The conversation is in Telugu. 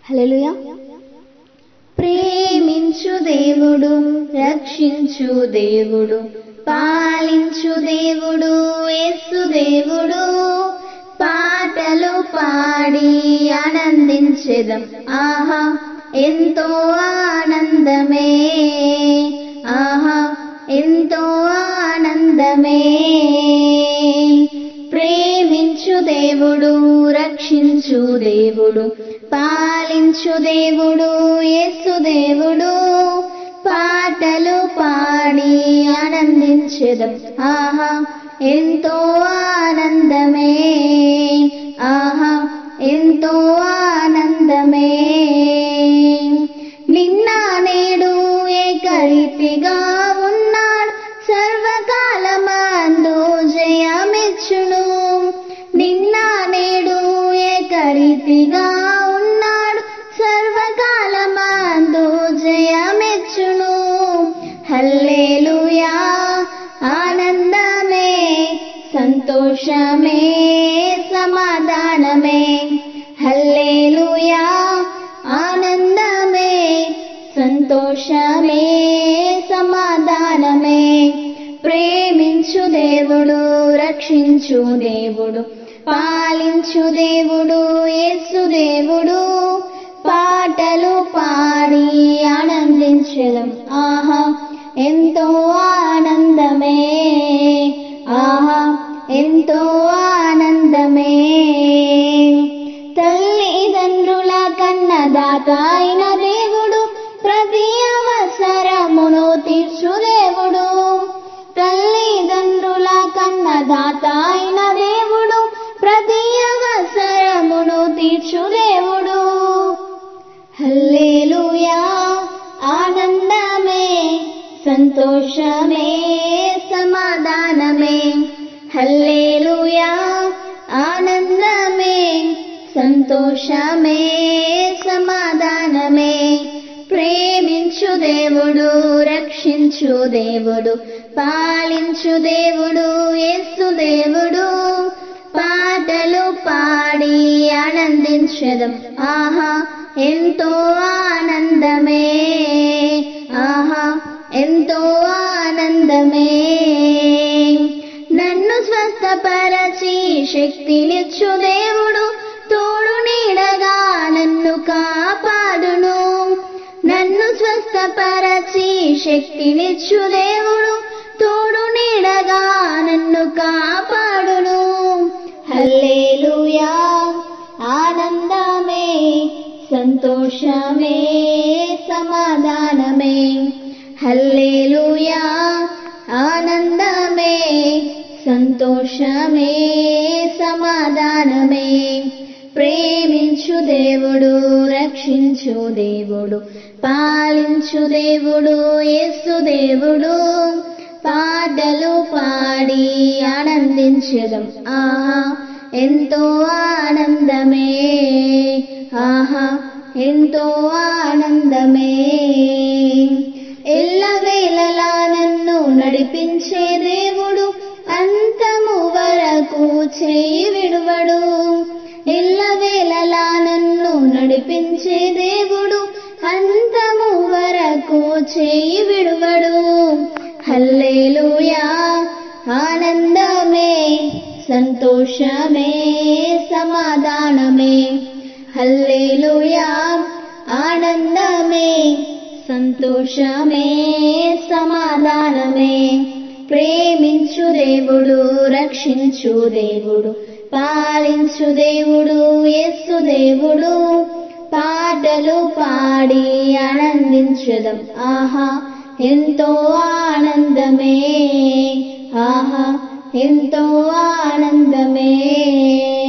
హల్లెలూయా ప్రేమించు దేవుడు రక్షించు దేవుడు పాలించు దేవుడు యేసు దేవుడు పాటలు పాడి ఆనందించెదం ఆహా ఎంతో ఆనందమే ఆహా ఎంతో ఆనందమే ప్రేమించు దేవుడు రక్షించు దేవుడు పాలించు దేవుడు యేసు దేవుడు పాటలు పాడి ఆనందించెదం ఆహా ఎంతో ఆనందమే ఆహా ఎంతో ఆనందమే నిన్న నేడు ఏకరీతిగా ఉన్నాడు సర్వకాలమందు జయమిచ్చును నిన్న నేడు ఏకరీతిగా ఉన్నాడు సర్వకాలమందు జయమిచ్చును హల్లేలుయా ఆనందమే సంతోషమే సమాధానమే హల్లేలుయా ఆనందమే సంతోషమే సమాధానమే ప్రేమించు దేవుడు రక్షించు దేవుడు పాలించు దేవుడు యేసు దేవుడు పాటలు పాడి ఆనందించడం ఆహా ఎంతో ఆనందమే ఆహా ఎంతో ఆనందమే తల్లిదండ్రుల కన్నదాత అయిన దేవుడు ప్రతి అవసరమును తీర్చు దేవుడు తల్లిదండ్రుల కన్నదాత అయిన దేవుడు ప్రతి అవసరమును తీర్చు దేవుడు హల్లేలుయా ఆనందమే సంతోషమే సమాధానమే హల్లేలుయా ఆనందమే సంతోషమే సమాధానమే ప్రేమించు దేవుడు రక్షించు దేవుడు పాలించు దేవుడు యేసు దేవుడు పాటలు పాడి ఆనందించదం ఆహా ఎంతో ఆనందమే ఆహా ఎంతో ఆనందమే నన్ను స్వస్థపరచి శక్తినిచ్చు దేవుడు తోడు నీడగా నన్ను కాపాడును నన్ను స్వస్థపరచి శక్తినిచ్చు దేవుడు తోడు నీడగా నన్ను కాపాడును హల్లేలుయా ఆనందమే సంతోషమే సమాధానమే హల్లేలుయా ఆనందమే సంతోషమే సమాధానమే ప్రేమించు దేవుడు రక్షించు దేవుడు పాలించు దేవుడు యేసు దేవుడు పాటలు పాడి ఆనందించడం ఆహా ఎంతో ఆనందమే ఆహా ఎంతో ఆనందమే ఎల్లవేళలా నన్ను నడిపించే దేవుడు అంతము వరకు చేయి విడువడు ఎల్లవేళలా నన్ను నడిపించే దేవుడు అంతము వరకు చేయి విడువడు హల్లేలుయా ఆనందమే సంతోషమే సమాధానమే హల్లేలుయా ఆనందమే సంతోషమే సమాధానమే ప్రేమించు దేవుడు రక్షించు దేవుడు పాలించు దేవుడు యేసు దేవుడు పాటలు పాడి ఆనందించదం ఆహా ఎంతో ఆనందమే ఆహా ఎంతో ఆనందమే